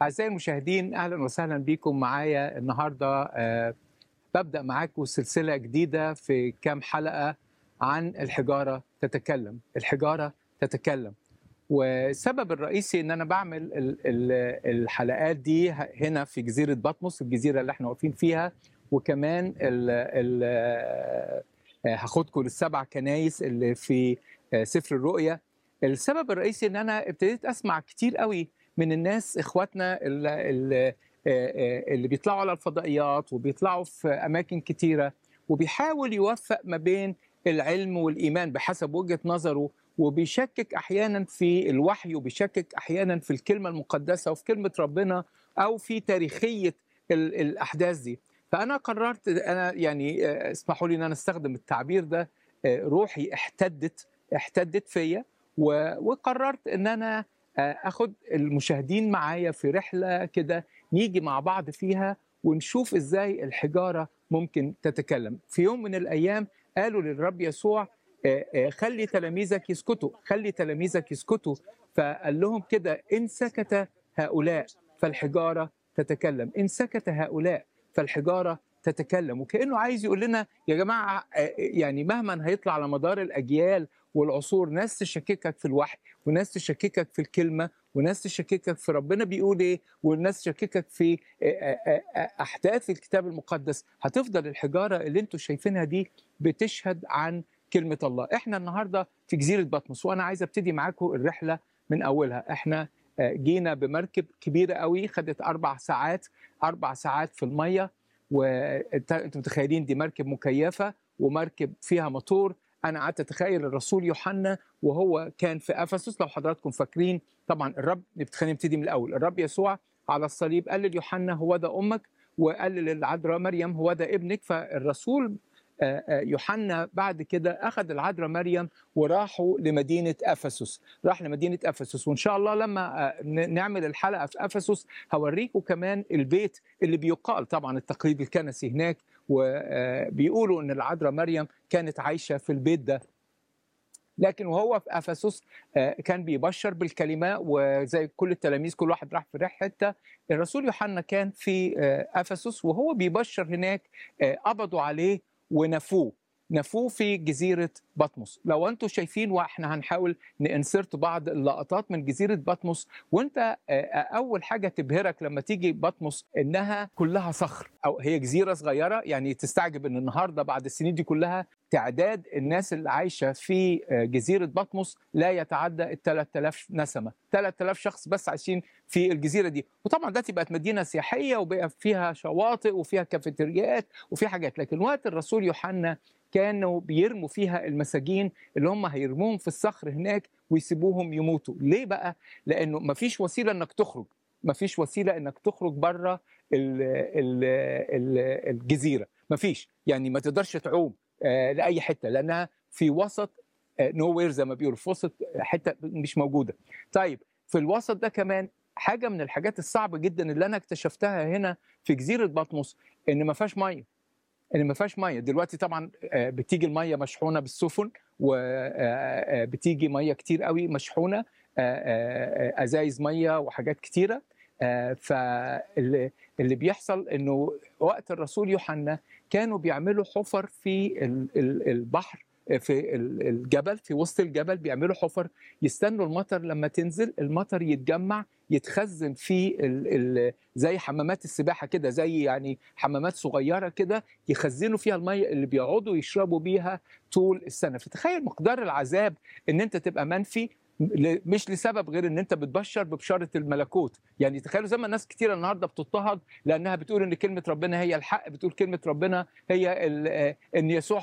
أعزائي المشاهدين أهلا وسهلا بكم معايا النهاردة آه، ببدأ معاكم سلسلة جديدة في كام حلقة عن الحجارة تتكلم الحجارة تتكلم والسبب الرئيسي ان انا بعمل ال- ال- الحلقات دي ه- هنا في جزيره بطمس الجزيره اللي احنا واقفين فيها وكمان ال ال آه، هاخدكم للسبع كنايس اللي في آه، سفر الرؤيا السبب الرئيسي ان انا ابتديت اسمع كتير قوي من الناس اخواتنا ال- ال- آه، آه، اللي بيطلعوا على الفضائيات وبيطلعوا في اماكن كتيره وبيحاول يوفق ما بين العلم والايمان بحسب وجهه نظره وبيشكك احيانا في الوحي وبيشكك احيانا في الكلمه المقدسه وفي كلمه ربنا او في تاريخيه ال- الاحداث دي فانا قررت انا يعني آه، اسمحوا لي ان انا استخدم التعبير ده آه، روحي احتدت احتدت فيا و- وقررت ان انا آه، اخد المشاهدين معايا في رحله كده نيجي مع بعض فيها ونشوف ازاي الحجاره ممكن تتكلم في يوم من الايام قالوا للرب يسوع آه، آه، خلي تلاميذك يسكتوا خلي تلاميذك يسكتوا فقال لهم كده ان سكت هؤلاء فالحجاره تتكلم ان سكت هؤلاء فالحجاره تتكلم وكانه عايز يقول لنا يا جماعه آه، يعني مهما هيطلع على مدار الاجيال والعصور ناس تشككك في الوحي وناس تشككك في الكلمه وناس تشككك في ربنا بيقول ايه والناس تشككك في آه، آه، آه، احداث الكتاب المقدس هتفضل الحجاره اللي انتم شايفينها دي بتشهد عن كلمه الله احنا النهارده في جزيره بطمس وانا عايز ابتدي معاكم الرحله من اولها احنا آه، جينا بمركب كبيره قوي خدت اربع ساعات اربع ساعات في الميه وانتم متخيلين دي مركب مكيفه ومركب فيها موتور انا قعدت اتخيل الرسول يوحنا وهو كان في افسس لو حضراتكم فاكرين طبعا الرب خلينا نبتدي من الاول الرب يسوع على الصليب قال ليوحنا هو ده امك وقال للعذراء مريم هو ده ابنك فالرسول آه، آه، يوحنا بعد كده اخذ العذراء مريم وراحوا لمدينه افسس راح لمدينه افسس وان شاء الله لما آه، ن- نعمل الحلقه في افسس هوريكم كمان البيت اللي بيقال طبعا التقليد الكنسي هناك وبيقولوا ان العذراء مريم كانت عايشه في البيت ده لكن وهو في افسس آه، كان بيبشر بالكلمه وزي كل التلاميذ كل واحد راح في ريح حته الرسول يوحنا كان في آه، افسس وهو بيبشر هناك آه، قبضوا عليه ونفوه نفوه في جزيرة بطمس لو انتم شايفين واحنا هنحاول ننسرت بعض اللقطات من جزيرة بطمس وانت آه، اول حاجة تبهرك لما تيجي بطمس انها كلها صخر او هي جزيرة صغيرة يعني تستعجب ان النهاردة بعد السنين دي كلها تعداد الناس اللي عايشة في آه، جزيرة بطمس لا يتعدى ال 3000 نسمة 3000 شخص بس عايشين في الجزيرة دي وطبعا دلوقتي بقت مدينة سياحية وبقى فيها شواطئ وفيها كافيتريات وفي حاجات لكن وقت الرسول يوحنا كانوا بيرموا فيها المساجين اللي هم هيرموهم في الصخر هناك ويسيبوهم يموتوا ليه بقى لانه مفيش وسيله انك تخرج مفيش وسيله انك تخرج بره ال- ال- ال- الجزيره مفيش يعني ما تقدرش تعوم آه، لاي حته لانها في وسط نو وير زي ما بيقولوا في وسط حته مش موجوده طيب في الوسط ده كمان حاجه من الحاجات الصعبه جدا اللي انا اكتشفتها هنا في جزيره بطمس ان ما فيهاش ميه ان ما فيهاش ميه دلوقتي طبعا آه، بتيجي الميه مشحونه بالسفن وبتيجي ميه كتير قوي مشحونه آه، آه، آه، ازايز ميه وحاجات كتيره فاللي اللي بيحصل انه وقت الرسول يوحنا كانوا بيعملوا حفر في ال- ال- البحر في ال- الجبل في وسط الجبل بيعملوا حفر يستنوا المطر لما تنزل المطر يتجمع يتخزن في ال ال زي حمامات السباحه كده زي يعني حمامات صغيره كده يخزنوا فيها الميه اللي بيقعدوا يشربوا بيها طول السنه فتخيل مقدار العذاب ان انت تبقى منفي ل- مش لسبب غير ان انت بتبشر ببشاره الملكوت يعني تخيلوا زي ما ناس كتيره النهارده بتضطهد لانها بتقول ان كلمه ربنا هي الحق بتقول كلمه ربنا هي ال- آه، ان يسوع